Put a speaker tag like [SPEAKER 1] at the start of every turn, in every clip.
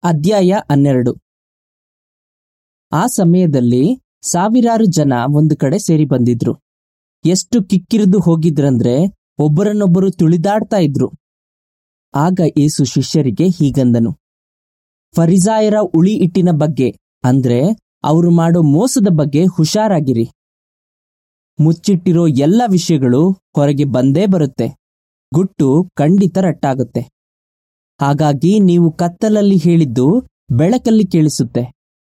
[SPEAKER 1] ಅಧ್ಯಾಯ ಹನ್ನೆರಡು ಆ ಸಮಯದಲ್ಲಿ ಸಾವಿರಾರು ಜನ ಒಂದು ಕಡೆ ಸೇರಿ ಬಂದಿದ್ರು ಎಷ್ಟು ಕಿಕ್ಕಿರಿದು ಹೋಗಿದ್ರಂದ್ರೆ ಒಬ್ಬರನ್ನೊಬ್ಬರು ತುಳಿದಾಡ್ತಾ ಇದ್ರು ಆಗ ಯೇಸು ಶಿಷ್ಯರಿಗೆ ಹೀಗಂದನು ಫರಿಸಾಯರ ಉಳಿ ಇಟ್ಟಿನ ಬಗ್ಗೆ ಅಂದ್ರೆ ಅವರು ಮಾಡೋ ಮೋಸದ ಬಗ್ಗೆ ಹುಷಾರಾಗಿರಿ ಮುಚ್ಚಿಟ್ಟಿರೋ ಎಲ್ಲ ವಿಷಯಗಳು ಹೊರಗೆ ಬಂದೇ ಬರುತ್ತೆ ಗುಟ್ಟು ಖಂಡಿತ ರಟ್ಟಾಗುತ್ತೆ ಹಾಗಾಗಿ ನೀವು ಕತ್ತಲಲ್ಲಿ ಹೇಳಿದ್ದು ಬೆಳಕಲ್ಲಿ ಕೇಳಿಸುತ್ತೆ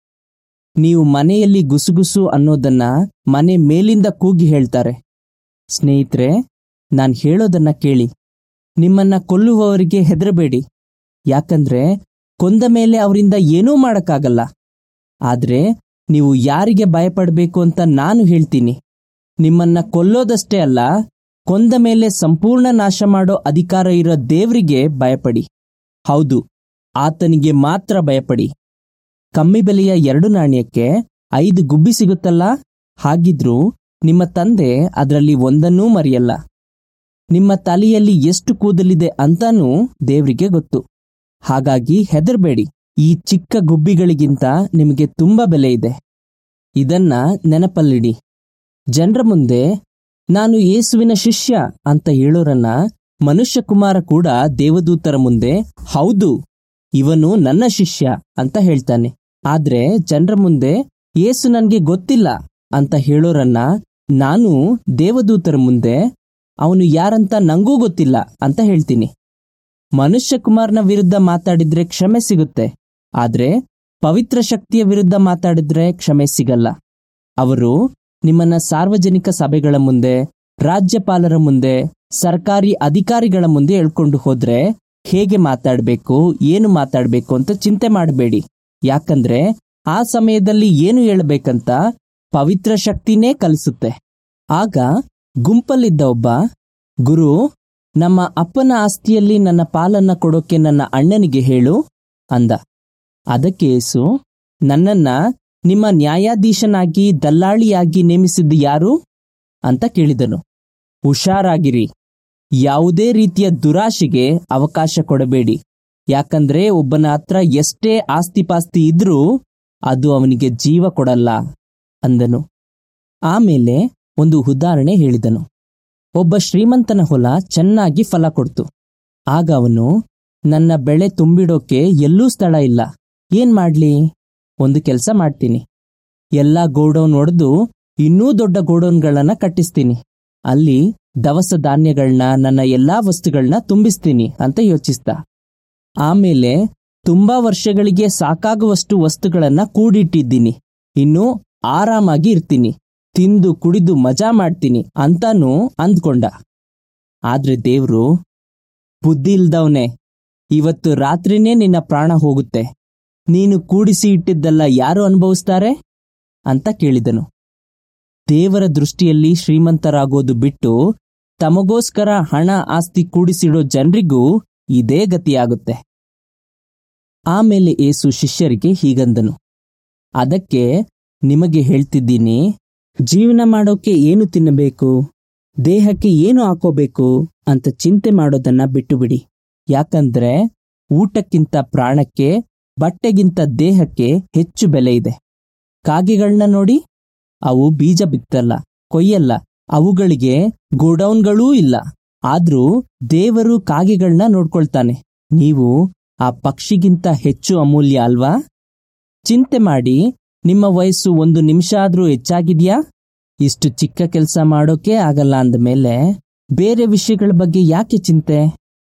[SPEAKER 1] ನೀವು ಮನೆಯಲ್ಲಿ ಗುಸುಗುಸು ಅನ್ನೋದನ್ನ ಮನೆ ಮೇಲಿಂದ ಕೂಗಿ ಹೇಳ್ತಾರೆ ಸ್ನೇಹಿತರೆ ನಾನ್ ಹೇಳೋದನ್ನ ಕೇಳಿ ನಿಮ್ಮನ್ನ ಕೊಲ್ಲುವವರಿಗೆ ಹೆದರಬೇಡಿ ಯಾಕಂದ್ರೆ ಕೊಂದ ಮೇಲೆ ಅವರಿಂದ ಏನೂ ಮಾಡಕ್ಕಾಗಲ್ಲ ಆದ್ರೆ ನೀವು ಯಾರಿಗೆ ಭಯಪಡಬೇಕು ಅಂತ ನಾನು ಹೇಳ್ತೀನಿ ನಿಮ್ಮನ್ನ ಕೊಲ್ಲೋದಷ್ಟೇ ಅಲ್ಲ ಕೊಂದ ಮೇಲೆ ಸಂಪೂರ್ಣ ನಾಶ ಮಾಡೋ ಅಧಿಕಾರ ಇರೋ ದೇವ್ರಿಗೆ ಭಯಪಡಿ ಹೌದು ಆತನಿಗೆ ಮಾತ್ರ ಭಯಪಡಿ ಕಮ್ಮಿ ಬೆಲೆಯ ಎರಡು ನಾಣ್ಯಕ್ಕೆ ಐದು ಗುಬ್ಬಿ ಸಿಗುತ್ತಲ್ಲ ಹಾಗಿದ್ರೂ ನಿಮ್ಮ ತಂದೆ ಅದರಲ್ಲಿ ಒಂದನ್ನೂ ಮರೆಯಲ್ಲ ನಿಮ್ಮ ತಲೆಯಲ್ಲಿ ಎಷ್ಟು ಕೂದಲಿದೆ ಅಂತಾನೂ ದೇವ್ರಿಗೆ ಗೊತ್ತು ಹಾಗಾಗಿ ಹೆದರ್ಬೇಡಿ ಈ ಚಿಕ್ಕ ಗುಬ್ಬಿಗಳಿಗಿಂತ ನಿಮಗೆ ತುಂಬಾ ಬೆಲೆ ಇದೆ ಇದನ್ನ ನೆನಪಲ್ಲಿಡಿ ಜನರ ಮುಂದೆ ನಾನು ಯೇಸುವಿನ ಶಿಷ್ಯ ಅಂತ ಹೇಳೋರನ್ನ ಮನುಷ್ಯ ಕುಮಾರ ಕೂಡ ದೇವದೂತರ ಮುಂದೆ ಹೌದು ಇವನು ನನ್ನ ಶಿಷ್ಯ ಅಂತ ಹೇಳ್ತಾನೆ ಆದ್ರೆ ಜನರ ಮುಂದೆ ಯೇಸು ನನ್ಗೆ ಗೊತ್ತಿಲ್ಲ ಅಂತ ಹೇಳೋರನ್ನ ನಾನು ದೇವದೂತರ ಮುಂದೆ ಅವನು ಯಾರಂತ ನಂಗೂ ಗೊತ್ತಿಲ್ಲ ಅಂತ ಹೇಳ್ತೀನಿ ಮನುಷ್ಯ ಕುಮಾರನ ವಿರುದ್ಧ ಮಾತಾಡಿದ್ರೆ ಕ್ಷಮೆ ಸಿಗುತ್ತೆ ಆದ್ರೆ ಪವಿತ್ರ ಶಕ್ತಿಯ ವಿರುದ್ಧ ಮಾತಾಡಿದ್ರೆ ಕ್ಷಮೆ ಸಿಗಲ್ಲ ಅವರು ನಿಮ್ಮನ್ನ ಸಾರ್ವಜನಿಕ ಸಭೆಗಳ ಮುಂದೆ ರಾಜ್ಯಪಾಲರ ಮುಂದೆ ಸರ್ಕಾರಿ ಅಧಿಕಾರಿಗಳ ಮುಂದೆ ಹೇಳ್ಕೊಂಡು ಹೋದ್ರೆ ಹೇಗೆ ಮಾತಾಡಬೇಕು ಏನು ಮಾತಾಡಬೇಕು ಅಂತ ಚಿಂತೆ ಮಾಡಬೇಡಿ ಯಾಕಂದ್ರೆ ಆ ಸಮಯದಲ್ಲಿ ಏನು ಹೇಳಬೇಕಂತ ಪವಿತ್ರ ಶಕ್ತಿನೇ ಕಲಿಸುತ್ತೆ ಆಗ ಗುಂಪಲ್ಲಿದ್ದ ಒಬ್ಬ ಗುರು ನಮ್ಮ ಅಪ್ಪನ ಆಸ್ತಿಯಲ್ಲಿ ನನ್ನ ಪಾಲನ್ನ ಕೊಡೋಕೆ ನನ್ನ ಅಣ್ಣನಿಗೆ ಹೇಳು ಅಂದ ಅದಕ್ಕೆ ಯೇಸು ನನ್ನನ್ನ ನಿಮ್ಮ ನ್ಯಾಯಾಧೀಶನಾಗಿ ದಲ್ಲಾಳಿಯಾಗಿ ನೇಮಿಸಿದ್ದು ಯಾರು ಅಂತ ಕೇಳಿದನು ಹುಷಾರಾಗಿರಿ ಯಾವುದೇ ರೀತಿಯ ದುರಾಶೆಗೆ ಅವಕಾಶ ಕೊಡಬೇಡಿ ಯಾಕಂದ್ರೆ ಒಬ್ಬನ ಹತ್ರ ಎಷ್ಟೇ ಆಸ್ತಿಪಾಸ್ತಿ ಇದ್ರೂ ಅದು ಅವನಿಗೆ ಜೀವ ಕೊಡಲ್ಲ ಅಂದನು ಆಮೇಲೆ ಒಂದು ಉದಾಹರಣೆ ಹೇಳಿದನು ಒಬ್ಬ ಶ್ರೀಮಂತನ ಹೊಲ ಚೆನ್ನಾಗಿ ಫಲ ಕೊಡ್ತು ಆಗ ಅವನು ನನ್ನ ಬೆಳೆ ತುಂಬಿಡೋಕೆ ಎಲ್ಲೂ ಸ್ಥಳ ಇಲ್ಲ ಏನ್ ಮಾಡ್ಲಿ ಒಂದು ಕೆಲಸ ಮಾಡ್ತೀನಿ ಎಲ್ಲಾ ಗೋಡೌನ್ ಒಡೆದು ಇನ್ನೂ ದೊಡ್ಡ ಗೋಡೌನ್ಗಳನ್ನ ಕಟ್ಟಿಸ್ತೀನಿ ಅಲ್ಲಿ ದವಸ ಧಾನ್ಯಗಳನ್ನ ನನ್ನ ಎಲ್ಲಾ ವಸ್ತುಗಳನ್ನ ತುಂಬಿಸ್ತೀನಿ ಅಂತ ಯೋಚಿಸ್ದ ಆಮೇಲೆ ತುಂಬಾ ವರ್ಷಗಳಿಗೆ ಸಾಕಾಗುವಷ್ಟು ವಸ್ತುಗಳನ್ನ ಕೂಡಿಟ್ಟಿದ್ದೀನಿ ಇನ್ನು ಆರಾಮಾಗಿ ಇರ್ತೀನಿ ತಿಂದು ಕುಡಿದು ಮಜಾ ಮಾಡ್ತೀನಿ ಅಂತಾನೂ ಅಂದ್ಕೊಂಡ ಆದ್ರೆ ದೇವ್ರು ಬುದ್ಧಿ ಇಲ್ದವನೆ ಇವತ್ತು ರಾತ್ರಿನೇ ನಿನ್ನ ಪ್ರಾಣ ಹೋಗುತ್ತೆ ನೀನು ಕೂಡಿಸಿ ಇಟ್ಟಿದ್ದೆಲ್ಲ ಯಾರು ಅನುಭವಿಸ್ತಾರೆ ಅಂತ ಕೇಳಿದನು ದೇವರ ದೃಷ್ಟಿಯಲ್ಲಿ ಶ್ರೀಮಂತರಾಗೋದು ಬಿಟ್ಟು ತಮಗೋಸ್ಕರ ಹಣ ಆಸ್ತಿ ಕೂಡಿಸಿಡೋ ಜನರಿಗೂ ಇದೇ ಗತಿಯಾಗುತ್ತೆ ಆಮೇಲೆ ಏಸು ಶಿಷ್ಯರಿಗೆ ಹೀಗಂದನು ಅದಕ್ಕೆ ನಿಮಗೆ ಹೇಳ್ತಿದ್ದೀನಿ ಜೀವನ ಮಾಡೋಕೆ ಏನು ತಿನ್ನಬೇಕು ದೇಹಕ್ಕೆ ಏನು ಹಾಕೋಬೇಕು ಅಂತ ಚಿಂತೆ ಮಾಡೋದನ್ನ ಬಿಟ್ಟು ಬಿಡಿ ಯಾಕಂದ್ರೆ ಊಟಕ್ಕಿಂತ ಪ್ರಾಣಕ್ಕೆ ಬಟ್ಟೆಗಿಂತ ದೇಹಕ್ಕೆ ಹೆಚ್ಚು ಬೆಲೆ ಇದೆ ಕಾಗೆಗಳನ್ನ ನೋಡಿ ಅವು ಬೀಜ ಬಿತ್ತಲ್ಲ ಕೊಯ್ಯಲ್ಲ ಅವುಗಳಿಗೆ ಗೋಡೌನ್ಗಳೂ ಇಲ್ಲ ಆದ್ರೂ ದೇವರು ಕಾಗೆಗಳನ್ನ ನೋಡ್ಕೊಳ್ತಾನೆ ನೀವು ಆ ಪಕ್ಷಿಗಿಂತ ಹೆಚ್ಚು ಅಮೂಲ್ಯ ಅಲ್ವಾ ಚಿಂತೆ ಮಾಡಿ ನಿಮ್ಮ ವಯಸ್ಸು ಒಂದು ನಿಮಿಷ ಆದ್ರೂ ಹೆಚ್ಚಾಗಿದ್ಯಾ ಇಷ್ಟು ಚಿಕ್ಕ ಕೆಲಸ ಮಾಡೋಕೆ ಆಗಲ್ಲ ಅಂದಮೇಲೆ ಬೇರೆ ವಿಷಯಗಳ ಬಗ್ಗೆ ಯಾಕೆ ಚಿಂತೆ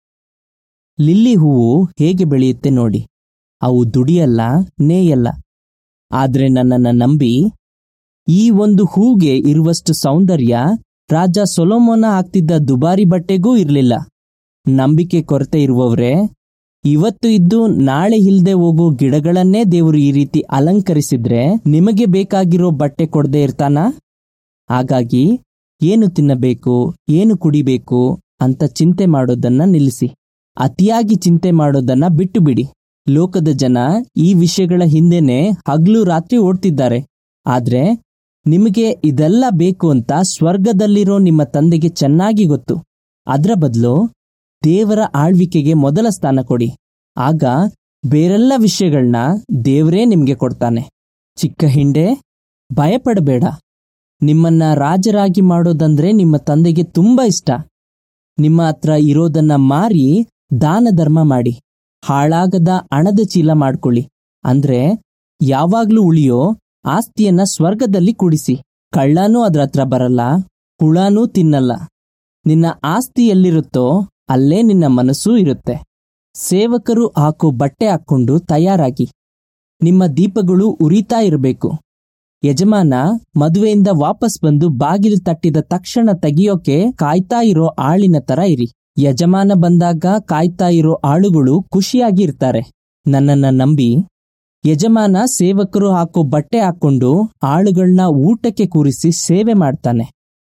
[SPEAKER 1] ಲಿಲ್ಲಿ ಹೂವು ಹೇಗೆ ಬೆಳೆಯುತ್ತೆ ನೋಡಿ ಅವು ದುಡಿಯಲ್ಲ ನೇಯಲ್ಲ ಆದ್ರೆ ನನ್ನನ್ನ ನಂಬಿ ಈ ಒಂದು ಹೂಗೆ ಇರುವಷ್ಟು ಸೌಂದರ್ಯ ರಾಜ ಸೊಲೋಮೋನ ಹಾಕ್ತಿದ್ದ ದುಬಾರಿ ಬಟ್ಟೆಗೂ ಇರಲಿಲ್ಲ ನಂಬಿಕೆ ಕೊರತೆ ಇರುವವರೇ ಇವತ್ತು ಇದ್ದು ನಾಳೆ ಇಲ್ದೆ ಹೋಗೋ ಗಿಡಗಳನ್ನೇ ದೇವರು ಈ ರೀತಿ ಅಲಂಕರಿಸಿದ್ರೆ ನಿಮಗೆ ಬೇಕಾಗಿರೋ ಬಟ್ಟೆ ಕೊಡದೆ ಇರ್ತಾನ ಹಾಗಾಗಿ ಏನು ತಿನ್ನಬೇಕು ಏನು ಕುಡಿಬೇಕು ಅಂತ ಚಿಂತೆ ಮಾಡೋದನ್ನ ನಿಲ್ಲಿಸಿ ಅತಿಯಾಗಿ ಚಿಂತೆ ಮಾಡೋದನ್ನ ಬಿಟ್ಟು ಬಿಡಿ ಲೋಕದ ಜನ ಈ ವಿಷಯಗಳ ಹಿಂದೆನೆ ಹಗ್ಲು ರಾತ್ರಿ ಓಡ್ತಿದ್ದಾರೆ ಆದ್ರೆ ನಿಮಗೆ ಇದೆಲ್ಲ ಬೇಕು ಅಂತ ಸ್ವರ್ಗದಲ್ಲಿರೋ ನಿಮ್ಮ ತಂದೆಗೆ ಚೆನ್ನಾಗಿ ಗೊತ್ತು ಅದರ ಬದಲು ದೇವರ ಆಳ್ವಿಕೆಗೆ ಮೊದಲ ಸ್ಥಾನ ಕೊಡಿ ಆಗ ಬೇರೆಲ್ಲ ವಿಷಯಗಳನ್ನ ದೇವರೇ ನಿಮ್ಗೆ ಕೊಡ್ತಾನೆ ಚಿಕ್ಕ ಹಿಂಡೆ ಭಯಪಡಬೇಡ ನಿಮ್ಮನ್ನ ರಾಜರಾಗಿ ಮಾಡೋದಂದ್ರೆ ನಿಮ್ಮ ತಂದೆಗೆ ತುಂಬಾ ಇಷ್ಟ ನಿಮ್ಮ ಹತ್ರ ಇರೋದನ್ನ ಮಾರಿ ದಾನ ಧರ್ಮ ಮಾಡಿ ಹಾಳಾಗದ ಹಣದ ಚೀಲ ಮಾಡ್ಕೊಳ್ಳಿ ಅಂದ್ರೆ ಯಾವಾಗ್ಲೂ ಉಳಿಯೋ ಆಸ್ತಿಯನ್ನ ಸ್ವರ್ಗದಲ್ಲಿ ಕೂಡಿಸಿ ಕಳ್ಳನೂ ಅದ್ರ ಹತ್ರ ಬರಲ್ಲ ಹುಳನೂ ತಿನ್ನಲ್ಲ ನಿನ್ನ ಆಸ್ತಿ ಎಲ್ಲಿರುತ್ತೋ ಅಲ್ಲೇ ನಿನ್ನ ಮನಸ್ಸೂ ಇರುತ್ತೆ ಸೇವಕರು ಹಾಕೋ ಬಟ್ಟೆ ಹಾಕೊಂಡು ತಯಾರಾಗಿ ನಿಮ್ಮ ದೀಪಗಳು ಉರಿತಾ ಇರಬೇಕು ಯಜಮಾನ ಮದುವೆಯಿಂದ ವಾಪಸ್ ಬಂದು ಬಾಗಿಲು ತಟ್ಟಿದ ತಕ್ಷಣ ತೆಗಿಯೋಕೆ ಕಾಯ್ತಾ ಇರೋ ಆಳಿನ ತರ ಇರಿ ಯಜಮಾನ ಬಂದಾಗ ಕಾಯ್ತಾ ಇರೋ ಆಳುಗಳು ಖುಷಿಯಾಗಿ ಇರ್ತಾರೆ ನನ್ನನ್ನ ನಂಬಿ ಯಜಮಾನ ಸೇವಕರು ಹಾಕೋ ಬಟ್ಟೆ ಹಾಕೊಂಡು ಆಳುಗಳನ್ನ ಊಟಕ್ಕೆ ಕೂರಿಸಿ ಸೇವೆ ಮಾಡ್ತಾನೆ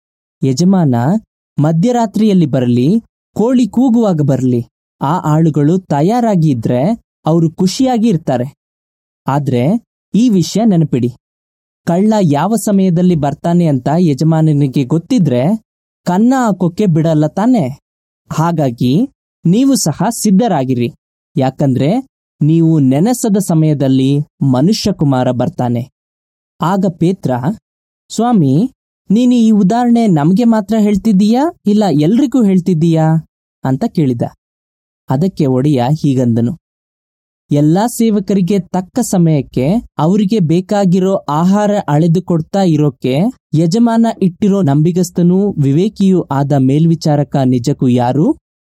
[SPEAKER 1] ಯಜಮಾನ ಮಧ್ಯರಾತ್ರಿಯಲ್ಲಿ ಬರಲಿ ಕೋಳಿ ಕೂಗುವಾಗ ಬರಲಿ ಆ ಆಳುಗಳು ತಯಾರಾಗಿ ಇದ್ರೆ ಅವರು ಖುಷಿಯಾಗಿ ಇರ್ತಾರೆ ಆದ್ರೆ ಈ ವಿಷಯ ನೆನಪಿಡಿ ಕಳ್ಳ ಯಾವ ಸಮಯದಲ್ಲಿ ಬರ್ತಾನೆ ಅಂತ ಯಜಮಾನನಿಗೆ ಗೊತ್ತಿದ್ರೆ ಕನ್ನ ಹಾಕೋಕೆ ಬಿಡಲ್ಲ ತಾನೆ ಹಾಗಾಗಿ ನೀವು ಸಹ ಸಿದ್ಧರಾಗಿರಿ ಯಾಕಂದ್ರೆ ನೀವು ನೆನೆಸದ ಸಮಯದಲ್ಲಿ ಮನುಷ್ಯ ಕುಮಾರ ಬರ್ತಾನೆ ಆಗ ಪೇತ್ರ ಸ್ವಾಮಿ ನೀನು ಈ ಉದಾಹರಣೆ ನಮ್ಗೆ ಮಾತ್ರ ಹೇಳ್ತಿದ್ದೀಯಾ ಇಲ್ಲ ಎಲ್ರಿಗೂ ಹೇಳ್ತಿದ್ದೀಯಾ ಅಂತ ಕೇಳಿದ ಅದಕ್ಕೆ ಒಡೆಯ ಹೀಗಂದನು ಎಲ್ಲಾ ಸೇವಕರಿಗೆ ತಕ್ಕ ಸಮಯಕ್ಕೆ ಅವರಿಗೆ ಬೇಕಾಗಿರೋ ಆಹಾರ ಅಳೆದು ಕೊಡ್ತಾ ಇರೋಕೆ ಯಜಮಾನ ಇಟ್ಟಿರೋ ನಂಬಿಗಸ್ತನೂ ವಿವೇಕಿಯೂ ಆದ ಮೇಲ್ವಿಚಾರಕ ನಿಜಕ್ಕೂ ಯಾರು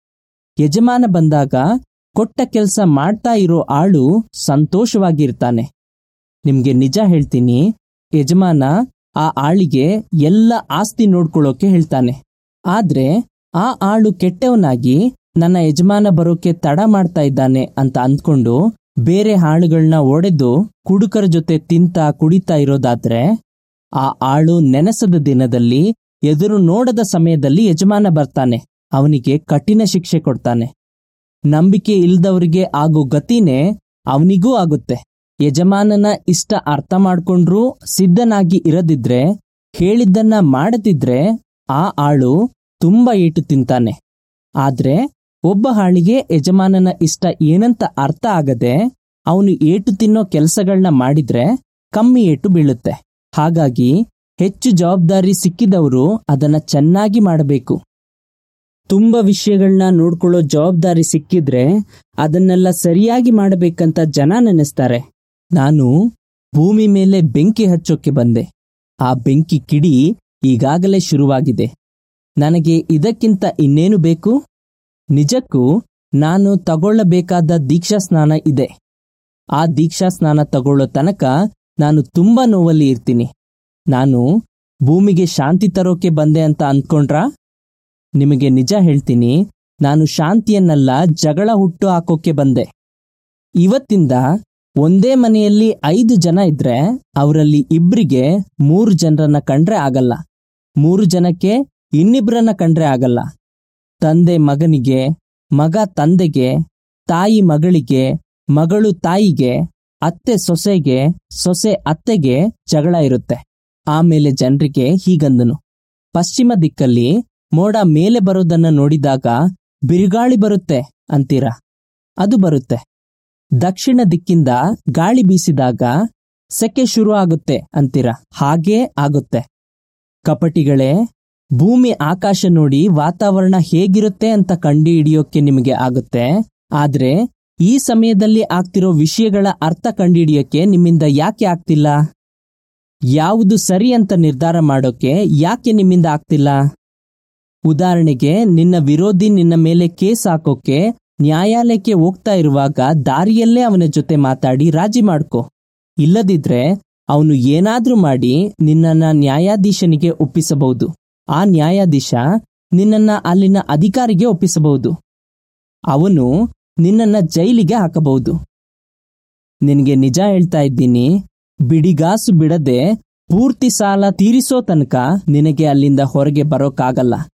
[SPEAKER 1] ಯಜಮಾನ ಬಂದಾಗ ಕೊಟ್ಟ ಕೆಲಸ ಮಾಡ್ತಾ ಇರೋ ಆಳು ಸಂತೋಷವಾಗಿರ್ತಾನೆ ನಿಮ್ಗೆ ನಿಜ ಹೇಳ್ತೀನಿ ಯಜಮಾನ ಆ ಆಳಿಗೆ ಎಲ್ಲ ಆಸ್ತಿ ನೋಡ್ಕೊಳ್ಳೋಕೆ ಹೇಳ್ತಾನೆ ಆದ್ರೆ ಆ ಆಳು ಕೆಟ್ಟವನಾಗಿ ನನ್ನ ಯಜಮಾನ ಬರೋಕೆ ತಡ ಮಾಡ್ತಾ ಇದ್ದಾನೆ ಅಂತ ಅಂದ್ಕೊಂಡು ಬೇರೆ ಆಳುಗಳನ್ನ ಒಡೆದು ಕುಡುಕರ ಜೊತೆ ತಿಂತ ಕುಡಿತಾ ಇರೋದಾದ್ರೆ ಆ ಆಳು ನೆನೆಸದ ದಿನದಲ್ಲಿ ಎದುರು ನೋಡದ ಸಮಯದಲ್ಲಿ ಯಜಮಾನ ಬರ್ತಾನೆ ಅವನಿಗೆ ಕಠಿಣ ಶಿಕ್ಷೆ ಕೊಡ್ತಾನೆ ನಂಬಿಕೆ ಇಲ್ದವರಿಗೆ ಆಗೋ ಗತಿನೇ ಅವನಿಗೂ ಆಗುತ್ತೆ ಯಜಮಾನನ ಇಷ್ಟ ಅರ್ಥ ಮಾಡ್ಕೊಂಡ್ರೂ ಸಿದ್ಧನಾಗಿ ಇರದಿದ್ರೆ ಹೇಳಿದ್ದನ್ನ ಮಾಡದಿದ್ರೆ ಆ ಆಳು ತುಂಬಾ ಏಟು ತಿಂತಾನೆ ಆದ್ರೆ ಒಬ್ಬ ಹಾಳಿಗೆ ಯಜಮಾನನ ಇಷ್ಟ ಏನಂತ ಅರ್ಥ ಆಗದೆ ಅವನು ಏಟು ತಿನ್ನೋ ಕೆಲಸಗಳನ್ನ ಮಾಡಿದ್ರೆ ಕಮ್ಮಿ ಏಟು ಬೀಳುತ್ತೆ ಹಾಗಾಗಿ ಹೆಚ್ಚು ಜವಾಬ್ದಾರಿ ಸಿಕ್ಕಿದವರು ಅದನ್ನ ಚೆನ್ನಾಗಿ ಮಾಡಬೇಕು ತುಂಬ ವಿಷಯಗಳನ್ನ ನೋಡ್ಕೊಳ್ಳೋ ಜವಾಬ್ದಾರಿ ಸಿಕ್ಕಿದ್ರೆ ಅದನ್ನೆಲ್ಲ ಸರಿಯಾಗಿ ಮಾಡಬೇಕಂತ ಜನ ನೆನೆಸ್ತಾರೆ ನಾನು ಭೂಮಿ ಮೇಲೆ ಬೆಂಕಿ ಹಚ್ಚೋಕೆ ಬಂದೆ ಆ ಬೆಂಕಿ ಕಿಡಿ ಈಗಾಗಲೇ ಶುರುವಾಗಿದೆ ನನಗೆ ಇದಕ್ಕಿಂತ ಇನ್ನೇನು ಬೇಕು ನಿಜಕ್ಕೂ ನಾನು ತಗೊಳ್ಳಬೇಕಾದ ದೀಕ್ಷಾ ಸ್ನಾನ ಇದೆ ಆ ದೀಕ್ಷಾ ಸ್ನಾನ ತಗೊಳ್ಳೋ ತನಕ ನಾನು ತುಂಬಾ ನೋವಲ್ಲಿ ಇರ್ತೀನಿ ನಾನು ಭೂಮಿಗೆ ಶಾಂತಿ ತರೋಕೆ ಬಂದೆ ಅಂತ ಅಂದ್ಕೊಂಡ್ರಾ ನಿಮಗೆ ನಿಜ ಹೇಳ್ತೀನಿ ನಾನು ಶಾಂತಿಯನ್ನೆಲ್ಲ ಜಗಳ ಹುಟ್ಟು ಹಾಕೋಕೆ ಬಂದೆ ಇವತ್ತಿಂದ ಒಂದೇ ಮನೆಯಲ್ಲಿ ಐದು ಜನ ಇದ್ರೆ ಅವರಲ್ಲಿ ಇಬ್ರಿಗೆ ಮೂರು ಜನರನ್ನ ಕಂಡ್ರೆ ಆಗಲ್ಲ ಮೂರು ಜನಕ್ಕೆ ಇನ್ನಿಬ್ರನ್ನ ಕಂಡ್ರೆ ಆಗಲ್ಲ ತಂದೆ ಮಗನಿಗೆ ಮಗ ತಂದೆಗೆ ತಾಯಿ ಮಗಳಿಗೆ ಮಗಳು ತಾಯಿಗೆ ಅತ್ತೆ ಸೊಸೆಗೆ ಸೊಸೆ ಅತ್ತೆಗೆ ಜಗಳ ಇರುತ್ತೆ ಆಮೇಲೆ ಜನರಿಗೆ ಹೀಗಂದನು ಪಶ್ಚಿಮ ದಿಕ್ಕಲ್ಲಿ ಮೋಡ ಮೇಲೆ ಬರೋದನ್ನ ನೋಡಿದಾಗ ಬಿರುಗಾಳಿ ಬರುತ್ತೆ ಅಂತೀರ ಅದು ಬರುತ್ತೆ ದಕ್ಷಿಣ ದಿಕ್ಕಿಂದ ಗಾಳಿ ಬೀಸಿದಾಗ ಸೆಕೆ ಶುರು ಆಗುತ್ತೆ ಅಂತೀರ ಹಾಗೇ ಆಗುತ್ತೆ ಕಪಟಿಗಳೇ ಭೂಮಿ ಆಕಾಶ ನೋಡಿ ವಾತಾವರಣ ಹೇಗಿರುತ್ತೆ ಅಂತ ಕಂಡುಹಿಡಿಯೋಕೆ ನಿಮಗೆ ಆಗುತ್ತೆ ಆದ್ರೆ ಈ ಸಮಯದಲ್ಲಿ ಆಗ್ತಿರೋ ವಿಷಯಗಳ ಅರ್ಥ ಕಂಡುಹಿಡಿಯೋಕೆ ನಿಮ್ಮಿಂದ ಯಾಕೆ ಆಗ್ತಿಲ್ಲ ಯಾವುದು ಸರಿ ಅಂತ ನಿರ್ಧಾರ ಮಾಡೋಕೆ ಯಾಕೆ ನಿಮ್ಮಿಂದ ಆಗ್ತಿಲ್ಲ ಉದಾಹರಣೆಗೆ ನಿನ್ನ ವಿರೋಧಿ ನಿನ್ನ ಮೇಲೆ ಕೇಸ್ ಹಾಕೋಕೆ ನ್ಯಾಯಾಲಯಕ್ಕೆ ಹೋಗ್ತಾ ಇರುವಾಗ ದಾರಿಯಲ್ಲೇ ಅವನ ಜೊತೆ ಮಾತಾಡಿ ರಾಜಿ ಮಾಡ್ಕೊ ಇಲ್ಲದಿದ್ರೆ ಅವನು ಏನಾದ್ರೂ ಮಾಡಿ ನಿನ್ನನ್ನ ನ್ಯಾಯಾಧೀಶನಿಗೆ ಒಪ್ಪಿಸಬಹುದು ಆ ನ್ಯಾಯಾಧೀಶ ನಿನ್ನನ್ನ ಅಲ್ಲಿನ ಅಧಿಕಾರಿಗೆ ಒಪ್ಪಿಸಬಹುದು ಅವನು ನಿನ್ನನ್ನ ಜೈಲಿಗೆ ಹಾಕಬಹುದು ನಿನಗೆ ನಿಜ ಹೇಳ್ತಾ ಇದ್ದೀನಿ ಬಿಡಿಗಾಸು ಬಿಡದೆ ಪೂರ್ತಿ ಸಾಲ ತೀರಿಸೋ ತನಕ ನಿನಗೆ ಅಲ್ಲಿಂದ ಹೊರಗೆ ಬರೋಕ್ಕಾಗಲ್ಲ